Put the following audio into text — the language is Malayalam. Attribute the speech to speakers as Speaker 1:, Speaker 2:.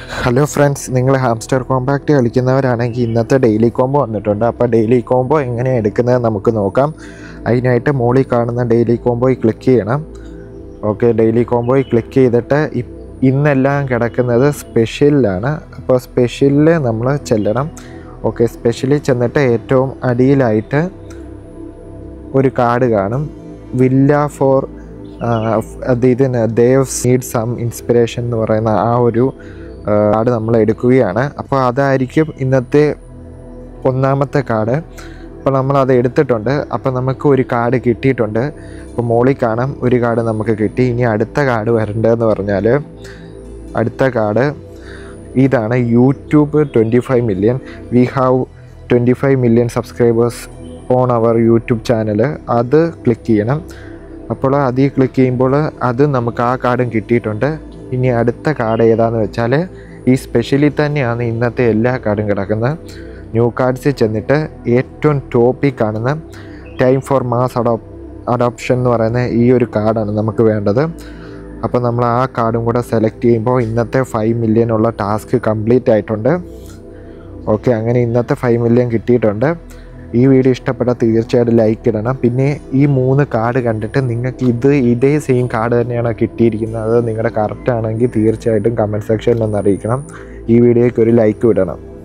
Speaker 1: ഹലോ ഫ്രണ്ട്സ് നിങ്ങൾ ഹാംസ്റ്റർ കോമ്പാക്റ്റ് കളിക്കുന്നവരാണെങ്കിൽ ഇന്നത്തെ ഡെയിലി കോംബോ വന്നിട്ടുണ്ട് അപ്പോൾ ഡെയിലി കോംബോ എങ്ങനെയാണ് എടുക്കുന്നത് നമുക്ക് നോക്കാം അതിനായിട്ട് മുകളിൽ കാണുന്ന ഡെയിലി കോംബോയിൽ ക്ലിക്ക് ചെയ്യണം ഓക്കെ ഡെയിലി കോംബോയിൽ ക്ലിക്ക് ചെയ്തിട്ട് ഇ- ഇന്നെല്ലാം കിടക്കുന്നത് സ്പെഷ്യലിലാണ് അപ്പോൾ സ്പെഷ്യലിൽ നമ്മൾ ചെല്ലണം ഓക്കെ സ്പെഷ്യലിൽ ചെന്നിട്ട് ഏറ്റവും അടിയിലായിട്ട് ഒരു കാർഡ് കാണും വില്ല ഫോർ അത് ഇതിന് ദേവ് നീഡ് സം ഇൻസ്പിറേഷൻ എന്ന് പറയുന്ന ആ ഒരു കാർഡ് നമ്മൾ എടുക്കുകയാണ് അപ്പോൾ അതായിരിക്കും ഇന്നത്തെ ഒന്നാമത്തെ കാർഡ് അപ്പോൾ നമ്മൾ അത് എടുത്തിട്ടുണ്ട് അപ്പോൾ നമുക്ക് ഒരു കാർഡ് കിട്ടിയിട്ടുണ്ട് അപ്പോൾ മോളിൽ കാണാം ഒരു കാർഡ് നമുക്ക് കിട്ടി ഇനി അടുത്ത കാർഡ് വരേണ്ടതെന്ന് പറഞ്ഞാൽ അടുത്ത കാർഡ് ഇതാണ് YouTube twenty five million we have twenty five million subscribers on our YouTube channel അത് ക്ലിക്ക് ചെയ്യണം അപ്പോൾ അതിൽ ക്ലിക്ക് ചെയ്യുമ്പോൾ അത് നമുക്ക് ആ കാർഡും കിട്ടിയിട്ടുണ്ട് ഇനി അടുത്ത കാർഡ് ഏതാണെന്ന് വെച്ചാൽ ഈ സ്പെഷ്യലി തന്നെയാണ് ഇന്നത്തെ എല്ലാ കാർഡും കിടക്കുന്നത് ന്യൂ കാർഡ്സിൽ ചെന്നിട്ട് ഏറ്റവും ടോപ്പിൽ കാണുന്ന time for mass adop adoption എന്ന് പറയുന്ന ഈ ഒരു കാർഡാണ് നമുക്ക് വേണ്ടത് അപ്പോൾ നമ്മൾ ആ കാർഡും കൂടെ സെലക്ട് ചെയ്യുമ്പോൾ ഇന്നത്തെ ഫൈവ് മില്യൺ ഉള്ള ടാസ്ക് കംപ്ലീറ്റ് ആയിട്ടുണ്ട് ഓക്കെ അങ്ങനെ ഇന്നത്തെ ഫൈവ് മില്യൺ കിട്ടിയിട്ടുണ്ട് ഈ വീഡിയോ ഇഷ്ടപ്പെട്ടാൽ തീർച്ചയായിട്ടും ലൈക്ക് ഇടണം പിന്നെ ഈ മൂന്ന് കാർഡ് കണ്ടിട്ട് നിങ്ങൾക്ക് ഇത് ഇതേ സെയിം കാർഡ് തന്നെയാണോ കിട്ടിയിരിക്കുന്നത് അത് നിങ്ങളുടെ കറക്റ്റ് ആണെങ്കിൽ തീർച്ചയായിട്ടും കമൻറ്റ് സെക്ഷനിൽ ഒന്ന് അറിയിക്കണം ഈ വീഡിയോയ്ക്ക് ഒരു ലൈക്ക് വിടണം